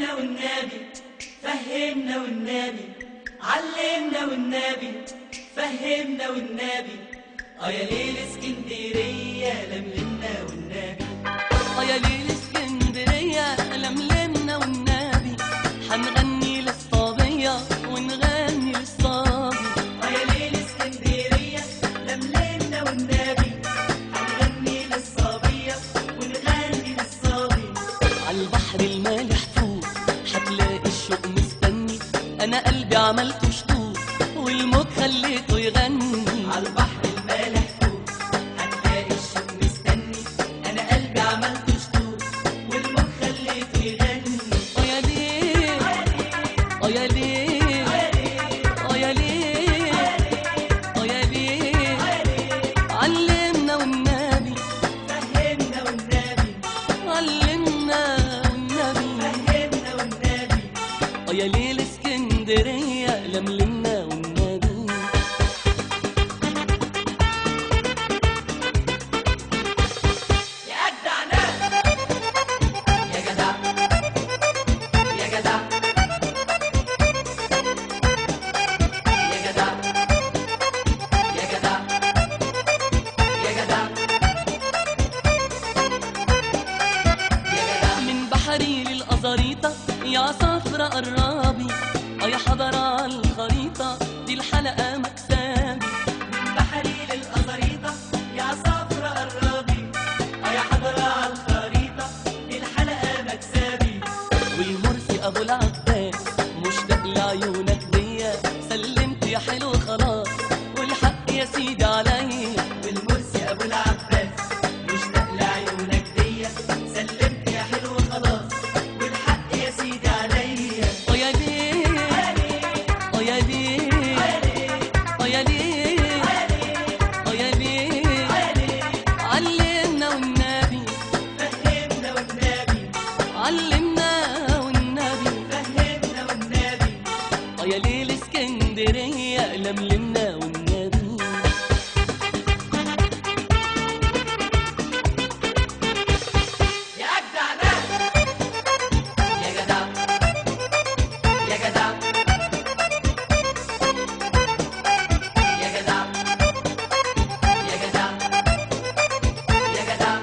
علمنا والنبي فهمنا والنبي علمنا والنبي فهمنا والنبي اه يا ليل اسكندرية لملمنا والنبي اه يا ليل اسكندرية لملمنا والنبي هنغني للصبية ونغني للصبي اه يا ليل اسكندرية لملمنا والنبي هنغني للصبية ونغني للصبي عالبحر المالح فوق هتلاقي الشوق مستني انا قلبي عملته شطوط والموج خليته يغني عالبحر المالح فوق هتلاقي الشوق مستني انا قلبي عملته شطوط والمخ خليته يغني اه يا ليل اه يا ليل اه يا ليل اه يا ليل علمنا والنبي فهمنا والنبي علمنا والنبي فهمنا والنبي اه يا ليل اسكندرية لملمنا والنبي يا أجدع ناس يا جدع يا جدع يا جدع يا جدع يا جدع يا جدع من بحري للأزاريطة يا صفرة قرابي اه يا حضرة الخريطة دي الحلقة مكسبي من بحري للأزاريطة يا صفرة قرابي اه يا حضرة على الخريطة دي الحلقة مكسبي والمرسي أبو العباس مشتاق لعيونك ديا سلمت يا حلو خلاص والحق يا سيدي عليا والمرسي ابو العباس مشتاق لعيونك ديا سلمت يا حلو خلاص والحق يا سيدي عليا اه يا ليل اه يا ليل اه يا ليل اه يا ليل علمنا والنبي فهمنا والنبي علمنا والنبي فهمنا والنبي اه يا ليل اسكندرية لملمنا والنبي يا اجدع ناس يا جدع يا جدع يا جدع يا جدع يا جدع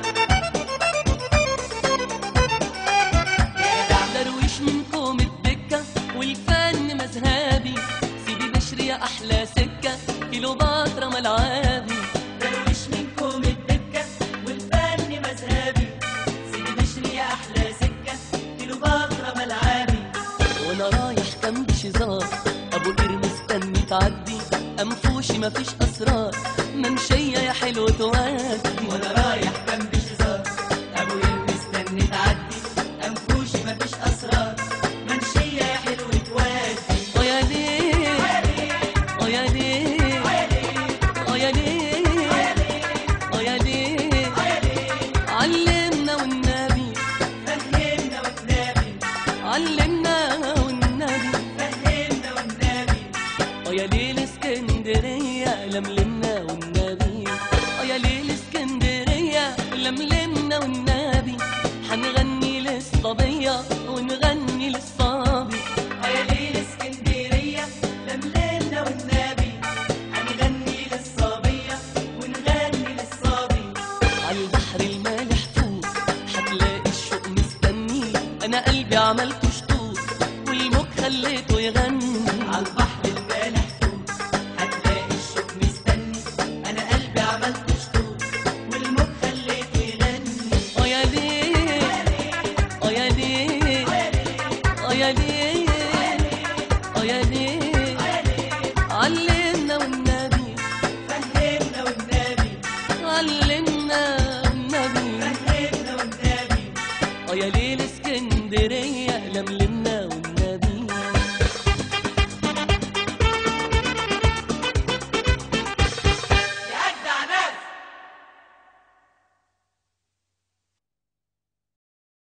يا جدع درويش منكم الدكة والفن مذهبي سيدي بشري يا أحلى سكة كيلو باطرة ملعبي درويش منكم الدكة والفن مذهبي سيدي بشري يا أحلى سكة كيلوباترا ملعبي وأنا رايح كام بشزار أبو قير مستني تعدي أنفوشي مفيش أسرار منشية يا حلو تودي وأنا رايح جنب شزار أبو يل مستني تعدي أنفوشي مفيش أسرار منشية يا حلو تودي اه يا ليل اه يا ليل اه يا ليل اه يا ليل علمنا والنبي فهمنا والنبي علمنا والنبي فهمنا والنبي اه يا ليل اسكندرية لملمنا والنبي اه يا ليل اسكندرية لملمنا والنبي هنغني للصبية ونغني للصبي يا ليل اسكندرية لملمنا والنبي هنغني للصبية ونغني للصبي عالبحر المالح فوق هتلاقي الشوق مستني انا قلبي عملته شطوط والموج خليته يغني عالبحر المالح فوق هتلاقي الشوق مستني انا قلبي عملت شطوط والمخ خليته يغني اه يا ليل اه يا ليل اه يا ليل اه يا ليل علمنا والنبي فهمنا والنبي علمنا والنبي فهمنا والنبي اه يا ليل